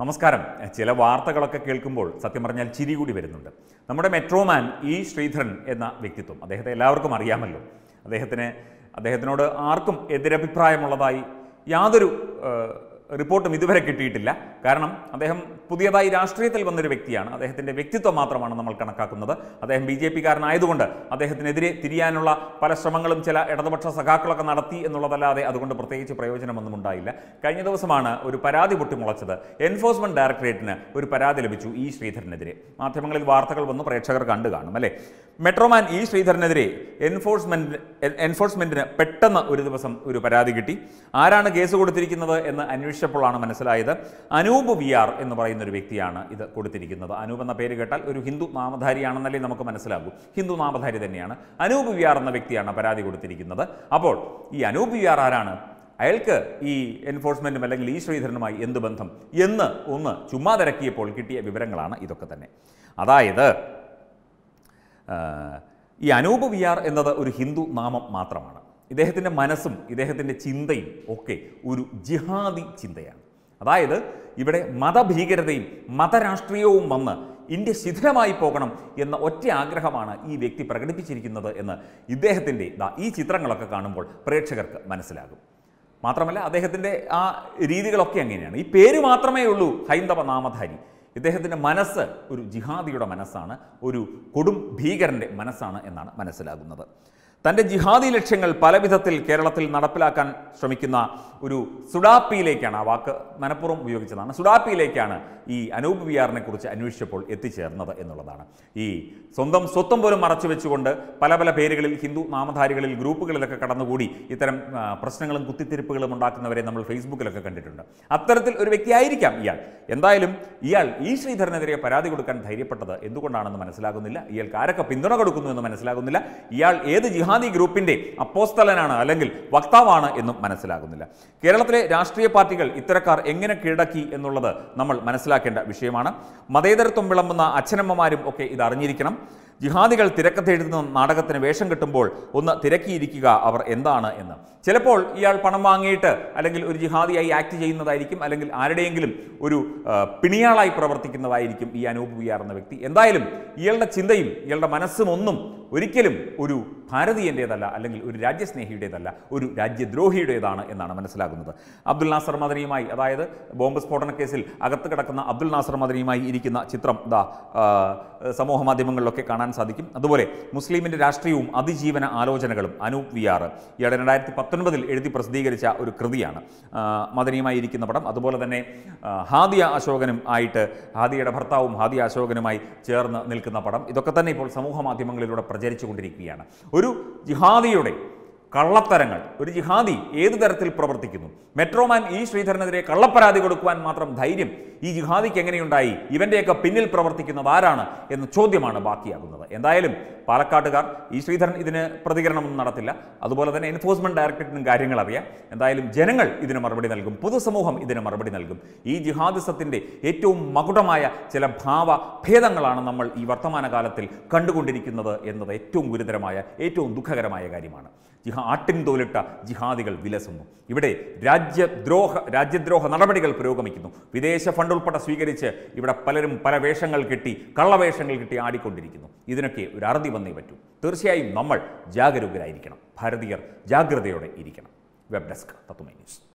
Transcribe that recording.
നമസ്കാരം ചില വാർത്തകളൊക്കെ കേൾക്കുമ്പോൾ സത്യം പറഞ്ഞാൽ ചിരി കൂടി വരുന്നുണ്ട് നമ്മുടെ മെട്രോമാൻ ഇ ശ്രീധരൻ എന്ന വ്യക്തിത്വം അദ്ദേഹത്തെ എല്ലാവർക്കും അറിയാമല്ലോ അദ്ദേഹത്തിന് അദ്ദേഹത്തിനോട് ആർക്കും എതിരഭിപ്രായമുള്ളതായി യാതൊരു ഏഹ്, റിപ്പോർട്ടും ഇതുവരെ കിട്ടിയിട്ടില്ല കാരണം അദ്ദേഹം പുതിയതായി രാഷ്ട്രീയത്തിൽ വന്നൊരു വ്യക്തിയാണ് അദ്ദേഹത്തിൻ്റെ വ്യക്തിത്വം മാത്രമാണ് നമ്മൾ കണക്കാക്കുന്നത് അദ്ദേഹം ബി ജെ പിക്കാരനായതുകൊണ്ട് അദ്ദേഹത്തിനെതിരെ തിരിയാനുള്ള പല ശ്രമങ്ങളും ചില ഇടതുപക്ഷ സഖാക്കളൊക്കെ നടത്തി എന്നുള്ളതല്ലാതെ അതുകൊണ്ട് പ്രത്യേകിച്ച് പ്രയോജനമൊന്നും ഉണ്ടായില്ല കഴിഞ്ഞ ദിവസമാണ് ഒരു പരാതി പൊട്ടിമുളച്ചത് എൻഫോഴ്സ്മെന്റ് ഡയറക്ടറേറ്റിന് ഒരു പരാതി ലഭിച്ചു ഇ ശ്രീധരനെതിരെ മാധ്യമങ്ങളിൽ വാർത്തകൾ വന്നു പ്രേക്ഷകർ കണ്ടു കാണും അല്ലേ മെട്രോമാൻ ഇ ശ്രീധരനെതിരെ എൻഫോഴ്സ്മെന്റ് എൻഫോഴ്സ്മെന്റിന് പെട്ടെന്ന് ഒരു ദിവസം ഒരു പരാതി കിട്ടി ആരാണ് കേസ് കൊടുത്തിരിക്കുന്നത് എന്ന് അന്വേഷിച്ചപ്പോഴാണ് മനസ്സിലായത് അനൂപ് വി ആർ എന്ന് പറയുന്ന ഒരു വ്യക്തിയാണ് ഇത് കൊടുത്തിരിക്കുന്നത് അനൂപ് എന്ന പേര് കേട്ടാൽ ഒരു ഹിന്ദു നാമധാരിയാണെന്നല്ലേ നമുക്ക് മനസ്സിലാകൂ ഹിന്ദു നാമധാരി തന്നെയാണ് അനൂപ് വി ആർ എന്ന വ്യക്തിയാണ് പരാതി കൊടുത്തിരിക്കുന്നത് അപ്പോൾ ഈ അനൂപ് വി ആർ ആരാണ് അയാൾക്ക് ഈ എൻഫോഴ്സ്മെന്റും അല്ലെങ്കിൽ ഈ ശ്രീധരനുമായി എന്ത് ബന്ധം എന്ന് ഒന്ന് ചുമ്മാ തിരക്കിയപ്പോൾ കിട്ടിയ വിവരങ്ങളാണ് ഇതൊക്കെ തന്നെ അതായത് ആ, ഈ അനൂപ് വി ആർ എന്നത് ഒരു ഹിന്ദു നാമം മാത്രമാണ് ഇദ്ദേഹത്തിൻ്റെ മനസ്സും ഇദ്ദേഹത്തിൻ്റെ ചിന്തയും ഒക്കെ ഒരു ജിഹാദി ചിന്തയാണ് അതായത് ഇവിടെ മതഭീകരതയും മതരാഷ്ട്രീയവും വന്ന് ഇന്ത്യ ശിഥിലമായി പോകണം എന്ന ഒറ്റ ആഗ്രഹമാണ് ഈ വ്യക്തി പ്രകടിപ്പിച്ചിരിക്കുന്നത് എന്ന് ഇദ്ദേഹത്തിൻ്റെ ദാ ഈ ചിത്രങ്ങളൊക്കെ കാണുമ്പോൾ പ്രേക്ഷകർക്ക് മനസ്സിലാകും മാത്രമല്ല അദ്ദേഹത്തിൻ്റെ ആ രീതികളൊക്കെ അങ്ങനെയാണ് ഈ പേര് മാത്രമേ ഉള്ളൂ ഹൈന്ദവ നാമധാരി ഇദ്ദേഹത്തിൻ്റെ മനസ്സ് ഒരു ജിഹാദിയുടെ മനസ്സാണ് ഒരു കൊടും ഭീകരൻ്റെ മനസ്സാണ് എന്നാണ് മനസ്സിലാകുന്നത് തൻ്റെ ജിഹാദി ലക്ഷ്യങ്ങൾ പല വിധത്തിൽ കേരളത്തിൽ നടപ്പിലാക്കാൻ ശ്രമിക്കുന്ന ഒരു സുഡാപ്പിയിലേക്കാണ് ആ വാക്ക് മനഃപൂർവ്വം ഉപയോഗിച്ചതാണ് സുഡാപ്പിയിലേക്കാണ് ഈ അനൂപ് വിയാറിനെ കുറിച്ച് അന്വേഷിച്ചപ്പോൾ എത്തിച്ചേർന്നത് എന്നുള്ളതാണ് ഈ സ്വന്തം സ്വത്വം പോലും മറച്ചു വെച്ചുകൊണ്ട് പല പല പേരുകളിൽ ഹിന്ദു നാമധാരികളിൽ ഗ്രൂപ്പുകളിലൊക്കെ കടന്നുകൂടി ഇത്തരം ആ, പ്രശ്നങ്ങളും കുത്തിത്തിരിപ്പുകളും ഉണ്ടാക്കുന്നവരെ നമ്മൾ ഫേസ്ബുക്കിലൊക്കെ കണ്ടിട്ടുണ്ട് അത്തരത്തിൽ ഒരു വ്യക്തിയായിരിക്കാം ഇയാൾ എന്തായാലും ഇയാൾ ഈ ശ്രീധരനെതിരെ പരാതി കൊടുക്കാൻ ധൈര്യപ്പെട്ടത് എന്തുകൊണ്ടാണെന്ന് മനസ്സിലാകുന്നില്ല ഇയാൾക്ക് ആരൊക്കെ പിന്തുണ കൊടുക്കുന്നു എന്ന് മനസ്സിലാകുന്നില്ല ഇയാൾ ഏത് ജിഹാദി ഗ്രൂപ്പിന്റെ അപ്പോസ്തലനാണ് അല്ലെങ്കിൽ വക്താവാണ് എന്നും മനസ്സിലാകുന്നില്ല കേരളത്തിലെ രാഷ്ട്രീയ പാർട്ടികൾ ഇത്തരക്കാർ എങ്ങനെ കീഴടക്കി എന്നുള്ളത് നമ്മൾ മനസ്സിലാക്കേണ്ട വിഷയമാണ് മതേതരത്വം വിളമ്പുന്ന അച്ഛനമ്മമാരും ഒക്കെ ഇത് അറിഞ്ഞിരിക്കണം ജിഹാദികൾ തിരക്കത്തെഴുതുന്ന നാടകത്തിന് വേഷം കിട്ടുമ്പോൾ ഒന്ന് തിരക്കിയിരിക്കുക അവർ എന്താണ് എന്ന് ചിലപ്പോൾ ഇയാൾ പണം വാങ്ങിയിട്ട് അല്ലെങ്കിൽ ഒരു ജിഹാദിയായി ആക്ട് ചെയ്യുന്നതായിരിക്കും അല്ലെങ്കിൽ ആരുടെയെങ്കിലും ഒരു ആ, പിണിയാളായി പ്രവർത്തിക്കുന്നതായിരിക്കും ഈ അനൂപ് വി ആർ എന്ന വ്യക്തി എന്തായാലും ഇയാളുടെ ചിന്തയും ഇയാളുടെ മനസ്സും ഒന്നും ഒരിക്കലും ഒരു ഭാരതീയൻ്റേതല്ല അല്ലെങ്കിൽ ഒരു രാജ്യസ്നേഹിയുടേതല്ല ഒരു രാജ്യദ്രോഹിയുടേതാണ് എന്നാണ് മനസ്സിലാകുന്നത് അബ്ദുൽ നാസർ മദനിയുമായി അതായത് ബോംബ് സ്ഫോടന കേസിൽ അകത്ത് കിടക്കുന്ന അബ്ദുൽ നാസർ മദനിയുമായി ഇരിക്കുന്ന ചിത്രം ഇതാ ആ, സമൂഹ മാധ്യമങ്ങളിലൊക്കെ കാണാൻ സാധിക്കും അതുപോലെ മുസ്ലിമിൻ്റെ രാഷ്ട്രീയവും അതിജീവന ആലോചനകളും അനൂപ് വി ആർ ഇയാളെ രണ്ടായിരത്തി പത്തൊൻപതിൽ എഴുതി പ്രസിദ്ധീകരിച്ച ഒരു കൃതിയാണ് ആ, മദനിയുമായി ഇരിക്കുന്ന പടം അതുപോലെ തന്നെ ആ, ഹാദിയ അശോകനും ആയിട്ട് ഹാദിയയുടെ ഭർത്താവും ഹാദിയ അശോകനുമായി ചേർന്ന് നിൽക്കുന്ന പടം ഇതൊക്കെ തന്നെ ഇപ്പോൾ സമൂഹ മാധ്യമങ്ങളിലൂടെ പ്രചരിച്ചു കൊണ്ടിരിക്കുകയാണ് ഒരു ജിഹാദിയുടെ കള്ളത്തരങ്ങൾ ഒരു ജിഹാദി ഏത് തരത്തിൽ പ്രവർത്തിക്കുന്നു മെട്രോമാൻ ഈ ശ്രീധരനെതിരെ കള്ളപ്പരാതി കൊടുക്കുവാൻ മാത്രം ധൈര്യം ഈ ജിഹാദിക്ക് എങ്ങനെയുണ്ടായി ഇവന്റെയൊക്കെ പിന്നിൽ പ്രവർത്തിക്കുന്നത് ആരാണ് എന്ന ചോദ്യമാണ് ബാക്കിയാകുന്നത് എന്തായാലും പാലക്കാട്ടുകാർ ഈ ശ്രീധരൻ ഇതിന് പ്രതികരണമൊന്നും നടത്തില്ല അതുപോലെ തന്നെ എൻഫോഴ്സ്മെന്റ് ഡയറക്ടറേറ്റിനും കാര്യങ്ങൾ അറിയാം എന്തായാലും ജനങ്ങൾ ഇതിന് മറുപടി നൽകും പൊതുസമൂഹം ഇതിന് മറുപടി നൽകും ഈ ജിഹാദിസത്തിന്റെ ഏറ്റവും മകുടമായ ചില ഭാവ ഭേദങ്ങളാണ് നമ്മൾ ഈ വർത്തമാനകാലത്തിൽ കണ്ടുകൊണ്ടിരിക്കുന്നത് എന്നത് ഏറ്റവും ഗുരുതരമായ ഏറ്റവും ദുഃഖകരമായ കാര്യമാണ് ജിഹാ ആട്ടിൻ തോലിട്ട ജിഹാദികൾ വിലസുന്നു ഇവിടെ രാജ്യദ്രോഹ രാജ്യദ്രോഹ നടപടികൾ പുരോഗമിക്കുന്നു വിദേശ ഫണ്ട് ഉൾപ്പെടെ സ്വീകരിച്ച് ഇവിടെ പലരും പല വേഷങ്ങൾ കിട്ടി കള്ളവേഷങ്ങൾ കിട്ടി ആടിക്കൊണ്ടിരിക്കുന്നു ഇതിനൊക്കെ ഒരു അറുതി വന്നേ പറ്റൂ തീർച്ചയായും നമ്മൾ ജാഗരൂകരായിരിക്കണം ഭാരതീയർ ജാഗ്രതയോടെ ഇരിക്കണം വെബ് ഡെസ്ക് തത്തുമൈ ന്യൂസ്